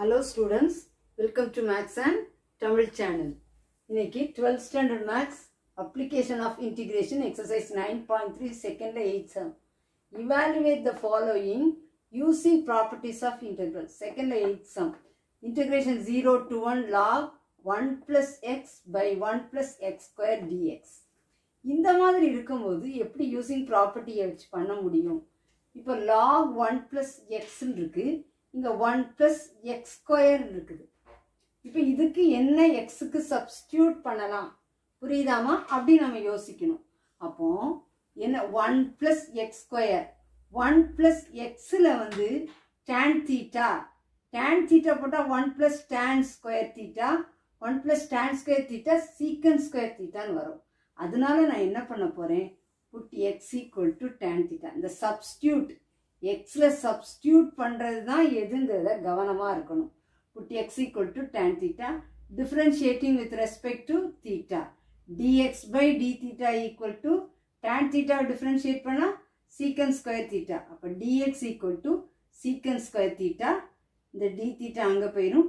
hello students welcome to maths and Tamil channel இன்னைக்கு twelfth standard maths application of integration exercise nine point three செகண்டில் eight sum evaluate the following using properties of integral செகண்டில் eight sum integration zero to one log one plus x by one plus x square dx இந்த மாதிரி இருக்கும்போது எப்படி using ப்ராப்பர்ட்டியை வச்சு பண்ண முடியும் இப்போ லாக் ஒன் ப்ளஸ் எக்ஸ்ன்னு இருக்கு இங்கே ஒன் ப்ளஸ் எக்ஸ் ஸ்கொயர் இருக்குது இப்போ இதுக்கு என்ன எக்ஸுக்கு சப்ஸ்டியூட் பண்ணலாம் புரியுதாமா அப்படி நம்ம யோசிக்கணும் அப்போ என்ன one plus x square one plus எக்ஸில் வந்து டேன் தீட்டா டேன் தீட்டா போட்டால் one plus tan square theta one plus tan square theta secant square தீட்டான்னு வரும் அதனால நான் என்ன பண்ண போகிறேன் put x equal to tan theta இந்த சப்ஸ்டியூட் எக்ஸில் சப்ஸ்டியூட் பண்ணுறது தான் எதுங்கிறத கவனமாக இருக்கணும் put x equal to tan theta differentiating with respect to theta dx by d theta equal to tan theta differentiate பண்ணால் சீக்கன் ஸ்கொயர் தீட்டா அப்போ dx equal to secant square theta இந்த d theta அங்கே போயிடும்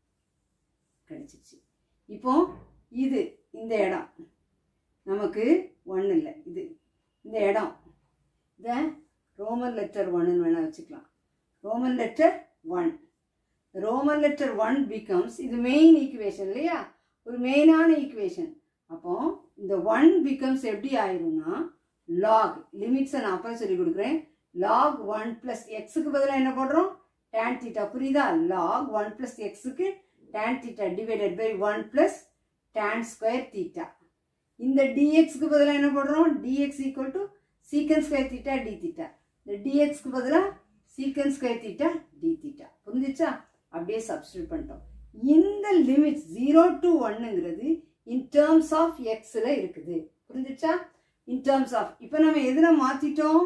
கிடைச்சிச்சு இப்போ இது இந்த இடம் நமக்கு ஒன்றும் இல்லை இது இந்த இடம் இதை ரோமன் லெட்டர் ஒன்னு வேணால் வச்சுக்கலாம் Roman letter one Roman letter one becomes இது மெயின் ஈக்குவேஷன் இல்லையா ஒரு மெயினான ஈக்குவேஷன் அப்போ இந்த ஒன் பிகம்ஸ் எப்படி ஆயிரும்னா லாக் லிமிட்ஸை நான் அப்புறம் சொல்லி கொடுக்குறேன் லாக் ஒன் ப்ளஸ் எக்ஸுக்கு பதிலாக என்ன போடுறோம் டேன் தீட்டா புரியுதா லாக் ஒன் ப்ளஸ் எக்ஸுக்கு tan theta divided by one plus tan square theta இந்த டிஎக்ஸ்க்கு பதிலாக என்ன போடுறோம் dx equal to secant square theta d theta இந்த டிஎக்ஸ்க்கு பதிலாக சீக்கன் ஸ்கொயர் தீட்டா டி தீட்டா புரிஞ்சிச்சா அப்படியே சப்ஸ்டியூட் பண்ணிட்டோம் இந்த லிமிட் ஜீரோ டு ஒன்னுங்கிறது இன் டேர்ம்ஸ் ஆஃப் எக்ஸில் இருக்குது புரிஞ்சிச்சா இன் டேர்ம்ஸ் ஆஃப் இப்போ நம்ம எதில் மாற்றிட்டோம்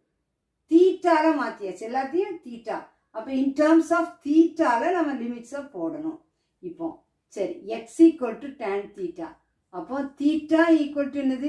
தீட்டால மாற்றியாச்சு எல்லாத்தையும் தீட்டா அப்போ இன் டேர்ம்ஸ் ஆஃப் தீட்டால நம்ம லிமிட்ஸை போடணும் இப்போ சரி x equal to tan theta அப்போ தீட்டா ஈக்குவல் டு என்னது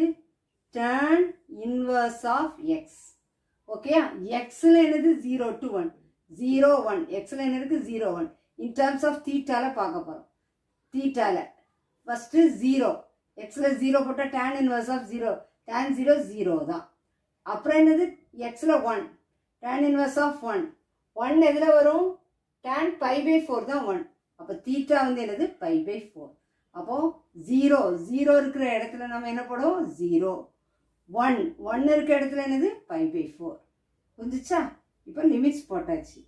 tan inverse of x okay எக்ஸில் என்னது zero to one zero one எக்ஸில் என்ன இருக்குது zero one in terms of தீட்டால பார்க்க போகிறோம் தீட்டால ஃபஸ்ட்டு ஜீரோ எக்ஸில் ஜீரோ போட்டால் tan inverse of zero tan zero zero தான் அப்புறம் என்னது எக்ஸில் one tan inverse of one one எதில் வரும் டேன் பை பை ஃபோர் தான் ஒன் அப்போ தீட்டா வந்து என்னது பை பை ஃபோர் அப்போ ஜீரோ ஜீரோ இருக்கிற இடத்துல நம்ம என்ன போடுவோம் ஜீரோ ஒன் ஒன் இருக்கிற இடத்துல என்னது பை பை ஃபோர் புரிஞ்சிச்சா இப்போ லிமிட்ஸ் போட்டாச்சு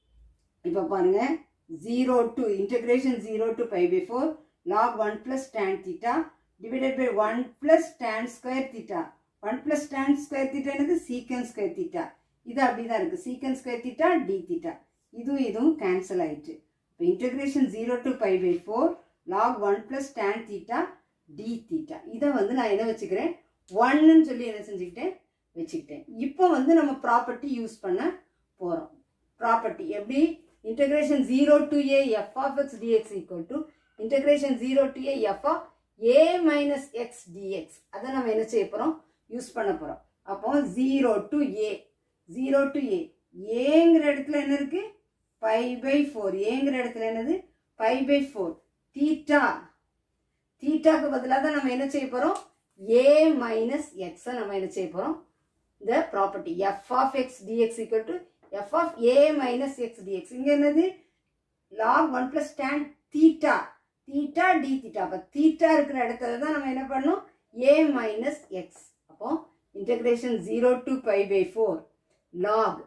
இப்போ பாருங்க zero to integration zero to pi by four log one plus tan theta divided by one plus tan square theta one plus tan square theta என்னது secant square theta இது அப்படிதான் இருக்கு சீக்கன் ஸ்கொயர் தீட்டா டி தீட்டா இதுவும் இதுவும் cancel ஆயிட்டு இப்போ integration zero to pi by four log one plus tan theta d theta இதை வந்து நான் என்ன வச்சுக்கிறேன் ஒன்னு சொல்லி என்ன செஞ்சுக்கிட்டேன் வச்சுக்கிட்டேன் இப்போ வந்து நம்ம ப்ராப்பர்ட்டி யூஸ் பண்ண போகிறோம் ப்ராப்பர்ட்டி எப்படி integration zero to a f of x dx equal to integration zero to a f of a minus x dx அதை நம்ம என்ன செய்ய போகிறோம் யூஸ் பண்ண போகிறோம் அப்போ zero to a zero to a ஏங்கிற இடத்துல என்ன இருக்கு பை பை ஃபோர் ஏங்கிற இடத்துல என்னது பை பை ஃபோர் தீட்டா தீட்டாக்கு பதிலாக தான் நம்ம என்ன செய்ய போகிறோம் ஏ மைனஸ் எக்ஸை நம்ம என்ன செய்ய போகிறோம் இந்த property f of x dx equal to f of a minus x dx இங்கே என்னது log one plus tan theta theta d theta அப்போ தீட்டா இருக்கிற இடத்துல தான் நம்ம என்ன பண்ணோம் ஏ மைனஸ் எக்ஸ் அப்போ integration zero to pi by four log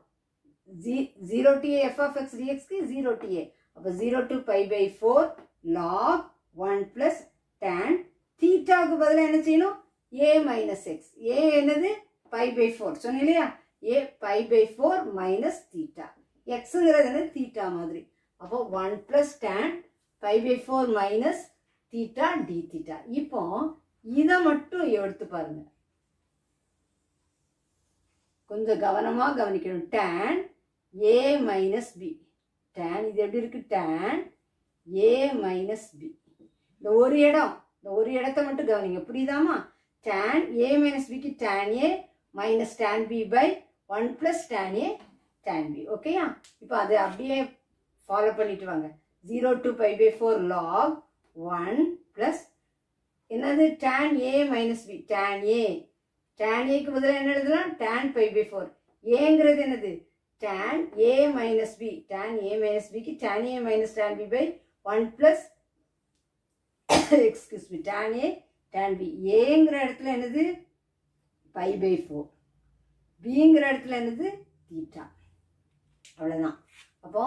zero d f of x டிஎக்ஸ்க்கு ஜீரோ டி ஏ அப்போ zero to pi by four log one plus tan தீட்டாவுக்கு பதிலாக என்ன செய்யணும் ஏ மைனஸ் எக்ஸ் ஏ என்னது பை பை ஃபோர் சொன்னேன் இல்லையா a pi by four minus theta எக்ஸுங்கிறது என்னது தீட்டா மாதிரி அப்போ one plus tan pi by four minus theta d theta இப்போ இதை மட்டும் எடுத்து பாருங்க கொஞ்சம் கவனமாக கவனிக்கணும் tan a minus b tan இது எப்படி இருக்கு டேன் ஏ மைனஸ் பி இந்த ஒரு இடம் இந்த ஒரு இடத்த மட்டும் கவனிங்க புரியுதாமா டேன் ஏ மைனஸ் பிக்கு tan a minus tan b by one plus tan a tan b ஓகேயா இப்போ அதை அப்படியே ஃபாலோ பண்ணிட்டு வாங்க zero to pi by four log one plus என்னது tan a minus b tan a tan ஏக்கு பதிலாக என்ன எழுதலாம் tan பை பை ஃபோர் ஏங்கிறது என்னது tan a minus b tan a minus பிக்கு tan a minus tan b by one plus excuse me tan a tan b ஏங்கிற இடத்துல என்னது பை பை ஃபோர் பிங்கிற இடத்துல என்னது தீட்டா அவ்வளோதான் அப்போ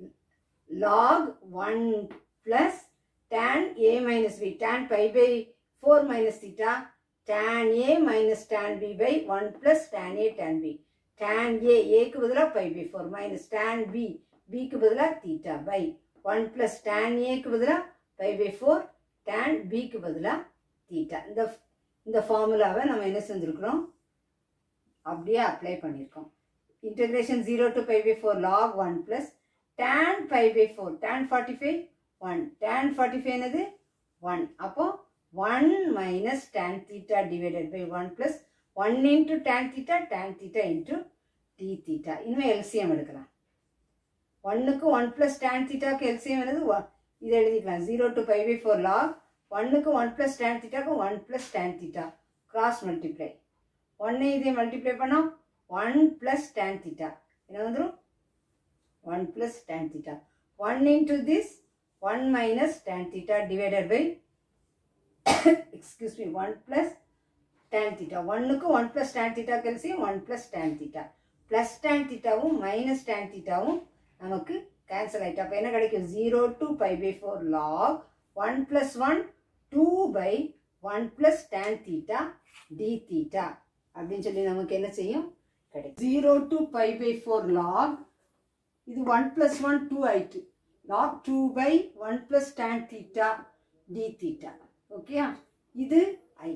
log one plus tan a minus b tan pi by 4 minus theta tan a minus tan b by 1 plus tan a tan b tan a a க்கு பதிலா pi by 4 minus tan b b க்கு பதிலா theta by 1 plus tan a க்கு பதிலா pi by 4 tan b க்கு பதிலா theta இந்த இந்த ஃபார்முலாவை நம்ம என்ன செஞ்சுருக்கிறோம் அப்படியே அப்ளை பண்ணியிருக்கோம் integration zero to pi by four log one plus tan pi by four tan forty five one tan forty five என்னது ஒன் அப்போ one minus tan theta divided by one plus one into tan theta tan theta into d theta இனிமேல் LCM எடுக்கலாம் ஒன்னுக்கு one plus tan தீட்டாக்கு LCM என்னது ஒ- இதை எழுதிக்கலாம் zero to pi by four log ஒன்னுக்கு ஒன் ப்ளஸ் டேன் தீட்டாக்கு one plus tan theta cross multiply ஒன்னை இதே மல்டிப்ளை பண்ணோம் ஒன் ப்ளஸ் டேன் தீட்டா என்ன வந்துடும் one plus tan theta one into this one minus tan theta divided by excuse me one plus tan theta ஒன்னுக்கு one plus tan theta கழிசியும் one plus tan theta plus tan தீட்டாவும் minus tan தீட்டாவும் நமக்கு cancel ஆகிட்டு அப்போ என்ன கிடைக்கும் zero to pi by four log one plus one two by one plus tan theta d theta அப்படின்னு சொல்லி நமக்கு என்ன செய்யும் கிடைக்கும் zero to pi by four log இது ஒன் ப்ளஸ் ஒன் டூ ஆயிட்டு log two by one plus tan theta d theta ஓகேயா இது ஐ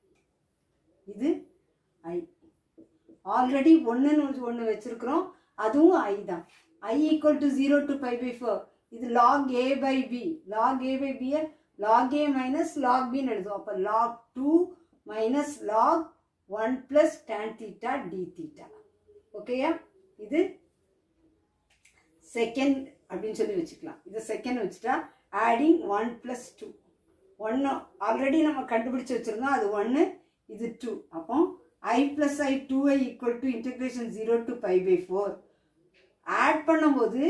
இது ஐ ஆல்ரெடி ஒன்றுன்னு ஒன்று வச்சுருக்குறோம் அதுவும் ஐ தான் I equal to zero to pi by four இது log a by b log a by பியை லாக் ஏ மைனஸ் லாக் பின்னு எழுதுவோம் அப்போ log two minus log one plus tan theta d theta ஓகேயா இது செகண்ட் அப்படின்னு சொல்லி வச்சுக்கலாம் இதை செகண்ட் வச்சுட்டா ஆடிங் ஒன் ப்ளஸ் டூ ஒன்று ஆல்ரெடி நம்ம கண்டுபிடிச்சு வச்சுருந்தோம் அது ஒன்று இது டூ அப்போ I plus I two I equal to integration zero to pi by four add பண்ணும்போது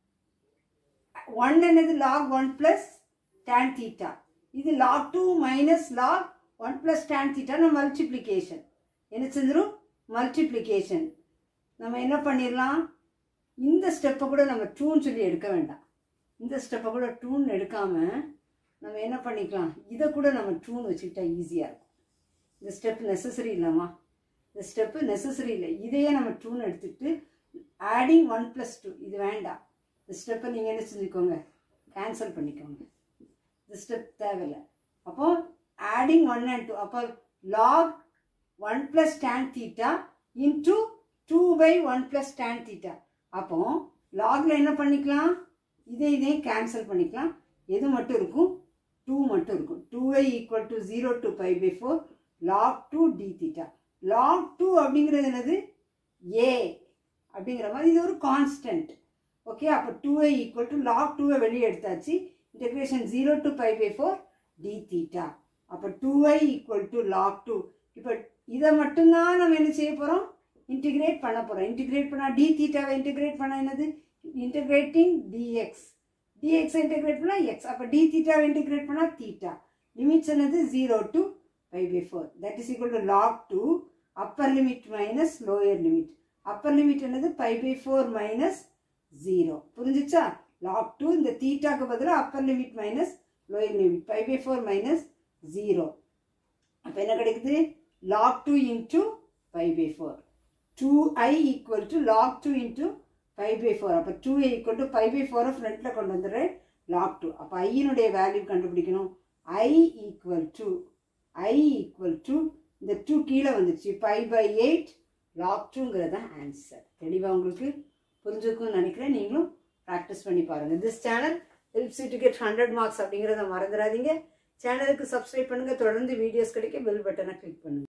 ஒன் என்னது log one plus tan theta இது log two minus log one plus tan தீட்டான மல்டிப்ளிகேஷன் என்ன செஞ்சிடும் மல்டிப்ளிகேஷன் நம்ம என்ன பண்ணிடலாம் இந்த ஸ்டெப்பை கூட நம்ம டூன்னு சொல்லி எடுக்க வேண்டாம் இந்த ஸ்டெப்பை கூட டூன்னு எடுக்காமல் நம்ம என்ன பண்ணிக்கலாம் இதை கூட நம்ம டூன்னு வச்சுக்கிட்டா ஈஸியாக இருக்கும் இந்த ஸ்டெப் நெசசரி இல்லைம்மா இந்த ஸ்டெப்பு நெசசரி இல்லை இதையே நம்ம டூன்னு எடுத்துக்கிட்டு ஆடிங் ஒன் ப்ளஸ் டூ இது வேண்டாம் இந்த ஸ்டெப்பை நீங்கள் என்ன செஞ்சுக்கோங்க கேன்சல் பண்ணிக்கோங்க இந்த ஸ்டெப் தேவையில்லை அப்போ ஆடிங் ஒன் அண்ட் டூ அப்போ log one plus tan theta into two by one plus tan theta அப்போ லாக்ல என்ன பண்ணிக்கலாம் இதை இதையும் கேன்சல் பண்ணிக்கலாம் எது மட்டும் இருக்கும் டூ மட்டும் இருக்கும் two I equal to zero to pi by four log two d theta log two அப்படிங்கிறது என்னது ஏ அப்படிங்கிற மாதிரி இது ஒரு கான்ஸ்டன்ட் ஓகே அப்போ two I equal to log டூவை வெளியே எடுத்தாச்சு integration zero to pi by four d theta அப்போ two I equal to log two இப்போ இதை மட்டும்தான் நம்ம என்ன செய்ய போகிறோம் இன்டிகிரேட் பண்ண போகிறோம் இன்டிகிரேட் பண்ணால் டி தீட்டாவை இன்டிகிரேட் பண்ணால் என்னது இன்டிகிரேட்டிங் டிஎக்ஸ் டிஎக்ஸ் இன்டிகிரேட் பண்ணால் எக்ஸ் அப்போ டி தீட்டாவை இன்டிகிரேட் பண்ணால் தீட்டா லிமிட்ஸ் என்னது zero to pi by four that is equal to log two upper limit minus lower limit upper limit என்னது pi by four minus zero புரிஞ்சுச்சா log two இந்த தீட்டாக்கு பதிலாக upper limit minus lower limit pi by four minus zero அப்போ என்ன கிடைக்குது log two into pi by four two I equal to log two into pi by four அப்போ two I equal to pi by ஃபோரை ஃப்ரண்ட்டில் கொண்டு வந்துடுறேன் lock two அப்போ ஐயினுடைய வேல்யூ கண்டுபிடிக்கணும் I equal to I equal to இந்த two கீழே வந்துருச்சு பை பை எயிட் லாக் டூங்கிறது தான் ஆன்சர் தெளிவாக உங்களுக்கு புரிஞ்சுக்கும்னு நினைக்கிறேன் நீங்களும் ப்ராக்டிஸ் பண்ணி பாருங்கள் this channel helps to get hundred marks அப்படிங்கிறத மறந்துடாதீங்க சேனலுக்கு சப்ஸ்கிரைப் பண்ணுங்கள் தொடர்ந்து வீடியோஸ் கிடைக்க பெல் பட்டனை கிளிக் பண்ணுங்கள்